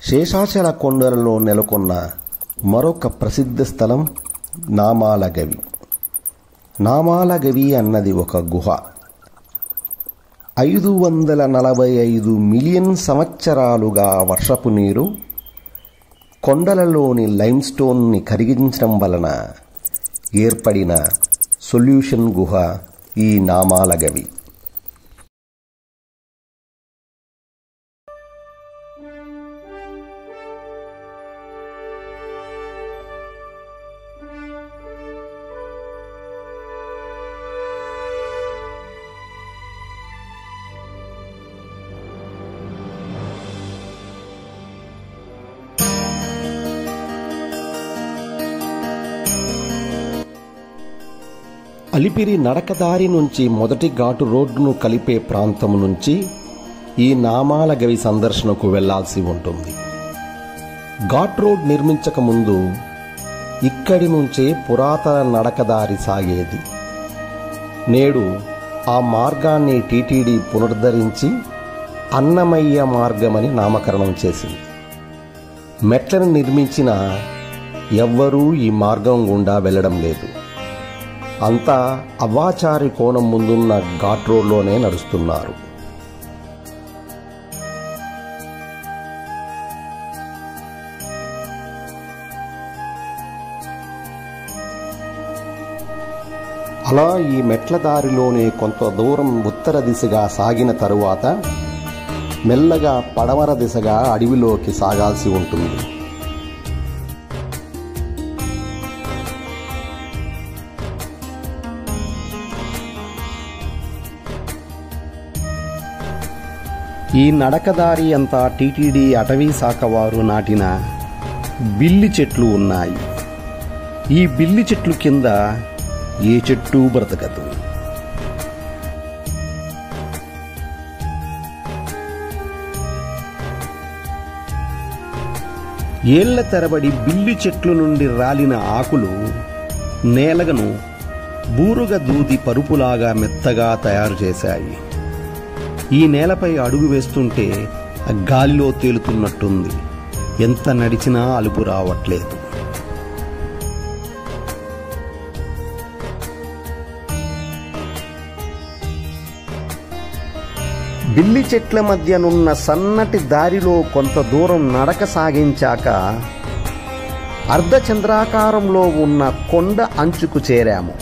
శేషాచల కొండలలో నెలకొన్న మరొక ప్రసిద్ధ స్థలం నామాలగవి నామాలగవి అన్నది ఒక గుహ ఐదు వందల నలభై ఐదు మిలియన్ సంవత్సరాలుగా వర్షపు నీరు కొండలలోని లైమ్స్టోన్ని కరిగించడం వలన ఏర్పడిన సొల్యూషన్ గుహ ఈ నామాలగవి అలిపిరి నడకదారి నుంచి మొదటి ఘాటు రోడ్డును కలిపే ప్రాంతం నుంచి ఈ నామాలగవి సందర్శనకు వెళ్లాల్సి ఉంటుంది ఘాట్ రోడ్ నిర్మించక ముందు ఇక్కడి నుంచే పురాతన నడకదారి సాగేది నేడు ఆ మార్గాన్ని టీటీడీ పునరుద్ధరించి అన్నమయ్య మార్గమని నామకరణం చేసింది మెట్లను నిర్మించిన ఎవ్వరూ ఈ మార్గం గుండా వెళ్ళడం లేదు అంతా అవ్వాచారి కోణం ముందున్న ఘాట్ రోడ్లోనే నడుస్తున్నారు అలా ఈ మెట్ల దారిలోనే కొంత దూరం ఉత్తర దిశగా సాగిన తరువాత మెల్లగా పడమర దిశగా అడవిలోకి సాగాల్సి ఉంటుంది ఈ నడకదారి అంతా టీటీడీ అటవీ శాఖ వారు నాటిన బిల్లి చెట్లు ఉన్నాయి ఈ బిల్లి చెట్లు కింద ఏ చెట్టు బ్రతకదు ఏళ్ల తరబడి బిల్లి చెట్లు నుండి రాలిన ఆకులు నేలగను బూరుగ దూది పరుపులాగా మెత్తగా తయారు చేశాయి ఈ నేలపై అడుగు వేస్తుంటే గాలిలో తేలుతున్నట్టుంది ఎంత నడిచినా అలుపు రావట్లేదు బిల్లి చెట్ల మధ్యనున్న సన్నటి దారిలో కొంత దూరం నడక సాగించాక అర్ధచంద్రాకారంలో ఉన్న కొండ అంచుకు చేరాము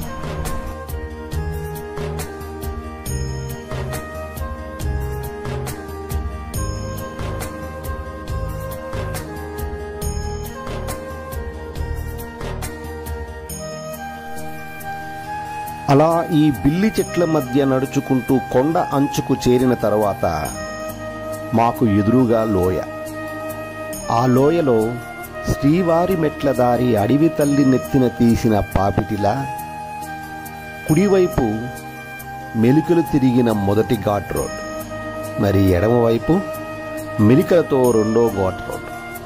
అలా ఈ బిల్లి చెట్ల మధ్య నడుచుకుంటూ కొండ అంచుకు చేరిన తర్వాత మాకు ఎదురుగా లోయ ఆ లోయలో శ్రీవారి మెట్ల దారి అడవి తల్లి నెత్తిన తీసిన పాపిటిలా కుడివైపు మెలికలు తిరిగిన మొదటి ఘాట్ రోడ్ మరి ఎడమవైపు మెలికలతో రెండో ఘాట్ రోడ్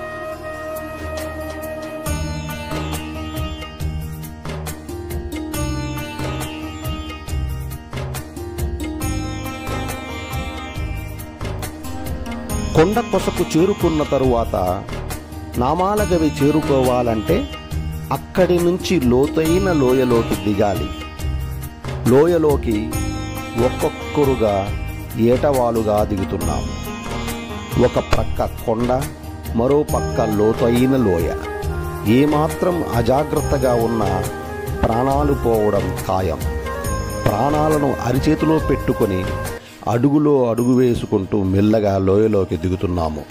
కొండ కొసకు చేరుకున్న తరువాత నామాలగవి చేరుకోవాలంటే అక్కడి నుంచి లోతైన లోయలోకి దిగాలి లోయలోకి ఒక్కొక్కరుగా ఏటవాలుగా దిగుతున్నాము ఒక ప్రక్క కొండ మరో పక్క లోతైన లోయ ఏమాత్రం అజాగ్రత్తగా ఉన్నా ప్రాణాలు పోవడం ఖాయం ప్రాణాలను అరిచేతిలో పెట్టుకొని అడుగులో అడుగు వేసుకుంటూ మెల్లగా లోయలోకి దిగుతున్నాము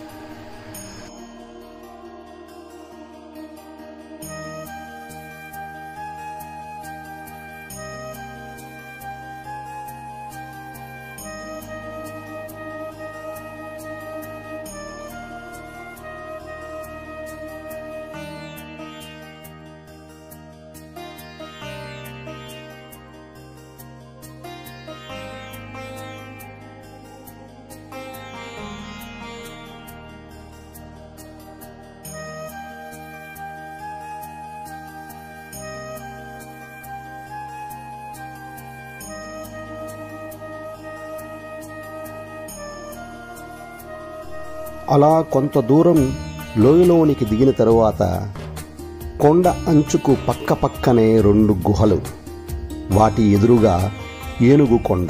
అలా కొంత దూరం లోయలోనికి దిగిన తరువాత కొండ అంచుకు పక్క పక్కనే రెండు గుహలు వాటి ఎదురుగా ఏనుగు కొండ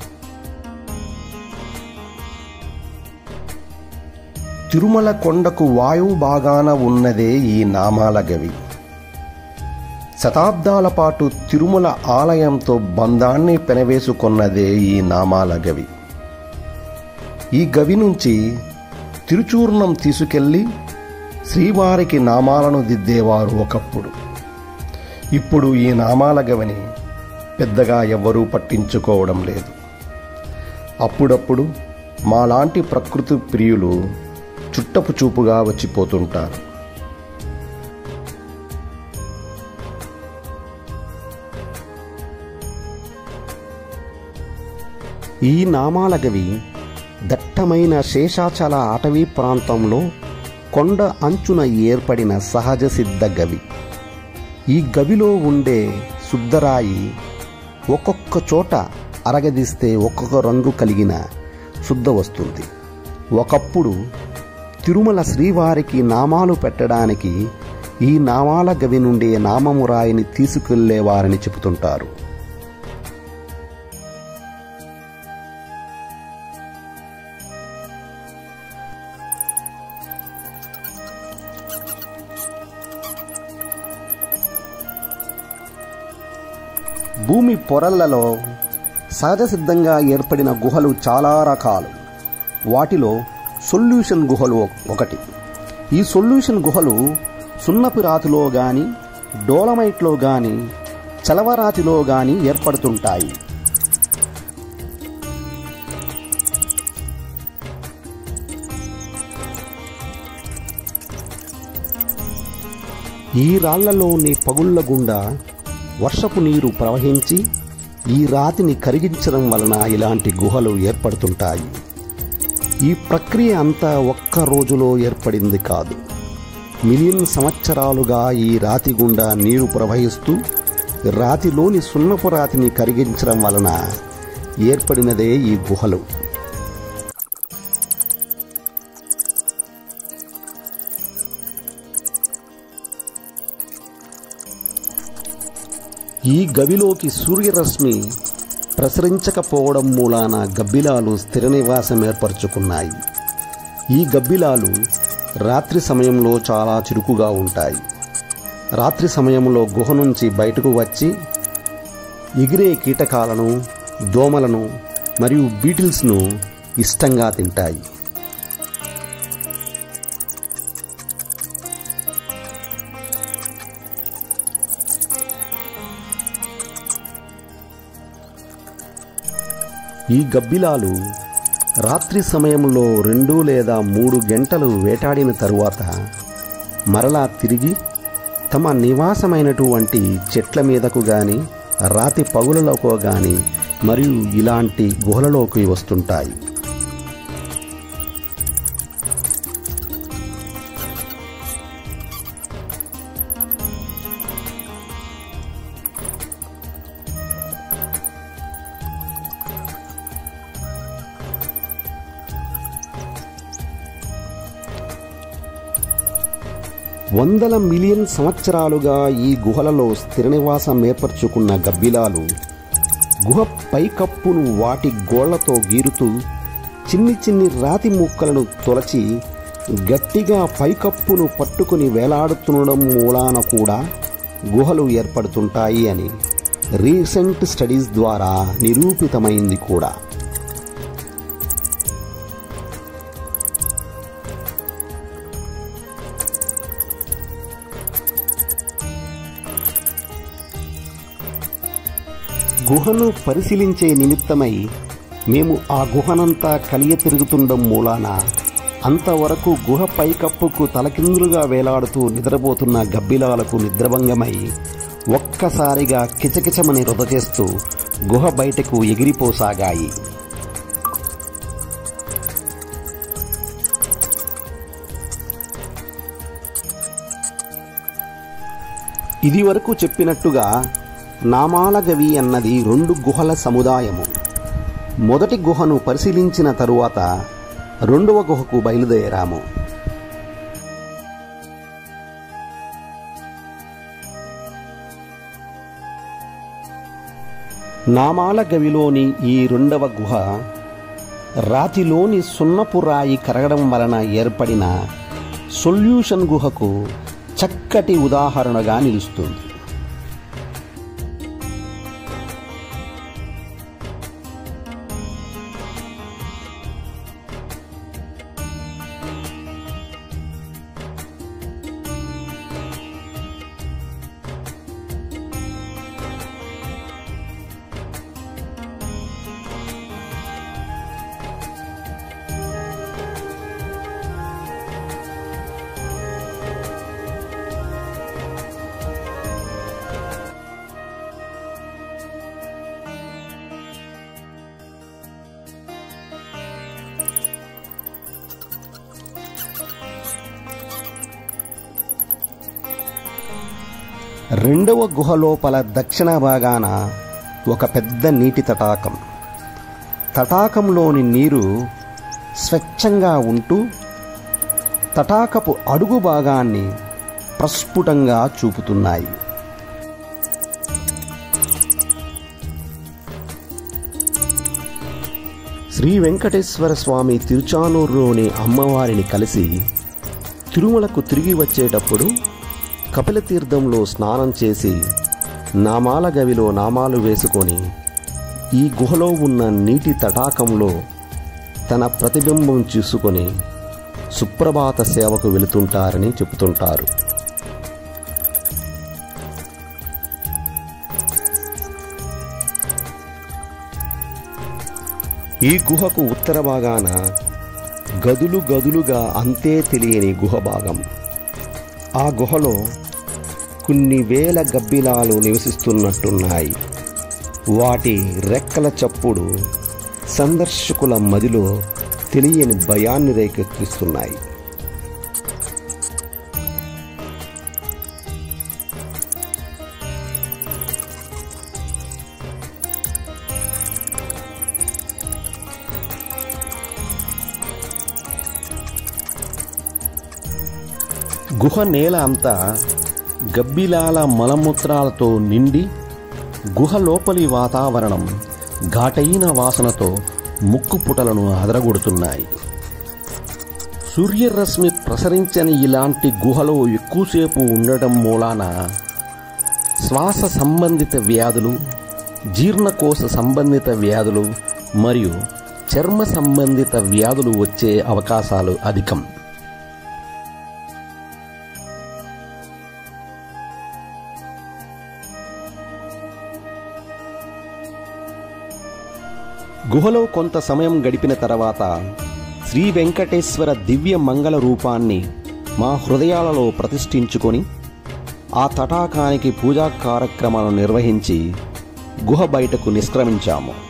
తిరుమల కొండకు వాయువు భాగాన ఉన్నదే ఈ నామాల గవి శతాబ్దాల పాటు తిరుమల ఆలయంతో బంధాన్ని పెనవేసుకున్నదే ఈ నామాల గవి ఈ గవి నుంచి తిరుచూర్ణం తీసుకెళ్లి శ్రీవారికి నామాలను దిద్దేవారు ఒకప్పుడు ఇప్పుడు ఈ నామాల గవిని పెద్దగా ఎవ్వరూ పట్టించుకోవడం లేదు అప్పుడప్పుడు మాలాంటి ప్రకృతి ప్రియులు చుట్టపు చూపుగా వచ్చిపోతుంటారు ఈ నామాలగవి దట్టమైన శేషాచల అటవీ ప్రాంతంలో కొండ అంచున ఏర్పడిన సహజ సిద్ధ గవి ఈ గవిలో ఉండే శుద్ధరాయి ఒక్కొక్క చోట అరగదీస్తే ఒక్కొక్క రంగు కలిగిన శుద్ధ వస్తుంది ఒకప్పుడు తిరుమల శ్రీవారికి నామాలు పెట్టడానికి ఈ నామాల గవి నుండే నామము రాయిని తీసుకెళ్లేవారని చెబుతుంటారు భూమి పొరలలో సహజ సిద్ధంగా ఏర్పడిన గుహలు చాలా రకాలు వాటిలో సొల్యూషన్ గుహలు ఒకటి ఈ సొల్యూషన్ గుహలు సున్నపు రాతిలో గాని డోలమైట్లో గాని చలవరాతిలో గాని ఏర్పడుతుంటాయి ఈ రాళ్లలోని పగుళ్ల గుండా వర్షపు నీరు ప్రవహించి ఈ రాతిని కరిగించడం వలన ఇలాంటి గుహలు ఏర్పడుతుంటాయి ఈ ప్రక్రియ అంతా ఒక్క రోజులో ఏర్పడింది కాదు మిలియన్ సంవత్సరాలుగా ఈ రాతి గుండా నీరు ప్రవహిస్తూ రాతిలోని సున్నపు రాతిని కరిగించడం వలన ఏర్పడినదే ఈ గుహలు ఈ గవిలోకి సూర్యరశ్మి ప్రసరించకపోవడం మూలాన గబ్బిలాలు స్థిర నివాసం ఏర్పరచుకున్నాయి ఈ గబ్బిలాలు రాత్రి సమయంలో చాలా చురుకుగా ఉంటాయి రాత్రి సమయంలో గుహ నుంచి బయటకు వచ్చి ఎగిరే కీటకాలను దోమలను మరియు బీటిల్స్ను ఇష్టంగా తింటాయి ఈ గబ్బిలాలు రాత్రి సమయంలో రెండు లేదా మూడు గంటలు వేటాడిన తరువాత మరలా తిరిగి తమ నివాసమైనటువంటి చెట్ల మీదకు గాని రాతి పగులలోకో గాని మరియు ఇలాంటి గుహలలోకి వస్తుంటాయి వందల మిలియన్ సంవత్సరాలుగా ఈ గుహలలో స్థిర నివాసం ఏర్పరచుకున్న గబ్బిలాలు గుహ పైకప్పును వాటి గోళ్లతో గీరుతూ చిన్ని చిన్ని రాతి ముక్కలను తొలచి గట్టిగా పైకప్పును పట్టుకుని వేలాడుతుండడం మూలాన కూడా గుహలు ఏర్పడుతుంటాయి అని రీసెంట్ స్టడీస్ ద్వారా నిరూపితమైంది కూడా గుహను పరిశీలించే నిమిత్తమై మేము ఆ గుహనంతా కలియ తిరుగుతుండడం మూలాన అంతవరకు గుహ పైకప్పుకు తలకిందులుగా వేలాడుతూ నిద్రపోతున్న గబ్బిలాలకు నిద్రభంగమై ఒక్కసారిగా కిచకిచమని రొద చేస్తూ గుహ బయటకు ఎగిరిపోసాగాయి ఇది వరకు చెప్పినట్టుగా నామాలగవి అన్నది రెండు గుహల సముదాయము మొదటి గుహను పరిశీలించిన తరువాత రెండవ గుహకు బయలుదేరాము నామాల గవిలోని ఈ రెండవ గుహ రాతిలోని సున్నపు రాయి కరగడం వలన ఏర్పడిన సొల్యూషన్ గుహకు చక్కటి ఉదాహరణగా నిలుస్తుంది రెండవ గుహ లోపల దక్షిణ భాగాన ఒక పెద్ద నీటి తటాకం తటాకంలోని నీరు స్వచ్ఛంగా ఉంటూ తటాకపు అడుగు భాగాన్ని ప్రస్ఫుటంగా చూపుతున్నాయి శ్రీ వెంకటేశ్వర స్వామి తిరుచానూరులోని అమ్మవారిని కలిసి తిరుమలకు తిరిగి వచ్చేటప్పుడు కపిలతీర్థంలో స్నానం చేసి నామాల గవిలో నామాలు వేసుకొని ఈ గుహలో ఉన్న నీటి తటాకంలో తన ప్రతిబింబం చూసుకొని సుప్రభాత సేవకు వెళుతుంటారని చెబుతుంటారు ఈ గుహకు ఉత్తర భాగాన గదులు గదులుగా అంతే తెలియని గుహ భాగం ఆ గుహలో కొన్ని వేల గబ్బిలాలు నివసిస్తున్నట్టున్నాయి వాటి రెక్కల చప్పుడు సందర్శకుల మదిలో తెలియని భయాన్ని రేకెత్తిస్తున్నాయి గుహ నేల అంతా గబ్బిలాల మలమూత్రాలతో నిండి గుహ లోపలి వాతావరణం ఘాటైన వాసనతో ముక్కు పుటలను అదరగొడుతున్నాయి సూర్యరశ్మి ప్రసరించని ఇలాంటి గుహలో ఎక్కువసేపు ఉండటం మూలాన శ్వాస సంబంధిత వ్యాధులు జీర్ణకోశ సంబంధిత వ్యాధులు మరియు చర్మ సంబంధిత వ్యాధులు వచ్చే అవకాశాలు అధికం గుహలో కొంత సమయం గడిపిన తర్వాత శ్రీ వెంకటేశ్వర దివ్య మంగళ రూపాన్ని మా హృదయాలలో ప్రతిష్ఠించుకొని ఆ తటాకానికి పూజా కార్యక్రమాలను నిర్వహించి గుహ బయటకు నిష్క్రమించాము